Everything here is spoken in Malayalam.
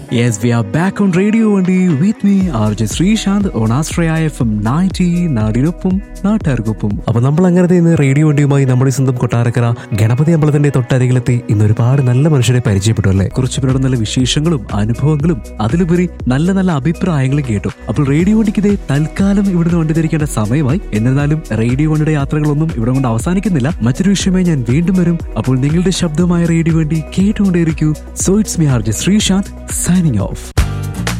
Yes, we are back on Radio Vandi with me, RJ Srishant on Astraya FM 90, നാടിനൊപ്പം നാട്ടുകാർക്കൊപ്പം അപ്പൊ നമ്മൾ അങ്ങനത്തെ ഇന്ന് റേഡിയോ വണ്ടിയുമായി നമ്മുടെ സ്വന്തം കൊട്ടാരക്കര ഗണപതി അമ്പലത്തിന്റെ തൊട്ടരികിലെത്തി ഇന്ന് ഒരുപാട് നല്ല മനുഷ്യരെ പരിചയപ്പെട്ടു അല്ലേ കുറച്ചു പേരുടെ നല്ല വിശേഷങ്ങളും അനുഭവങ്ങളും അതിലുപരി നല്ല നല്ല അഭിപ്രായങ്ങളും കേട്ടു അപ്പോൾ റേഡിയോ വണ്ടിക്ക് ഇതേ തൽക്കാലം ഇവിടുന്ന് വണ്ടി ധരിക്കേണ്ട സമയമായി എന്നിരുന്നാലും റേഡിയോ വണ്ടിയുടെ യാത്രകളൊന്നും ഇവിടെ കൊണ്ട് അവസാനിക്കുന്നില്ല മറ്റൊരു വിഷയമായി ഞാൻ വീണ്ടും വരും അപ്പോൾ നിങ്ങളുടെ ശബ്ദമായ റേഡിയോ വണ്ടി കേട്ടുകൊണ്ടേയിരിക്കൂ so it's me R J Sreeshanth signing of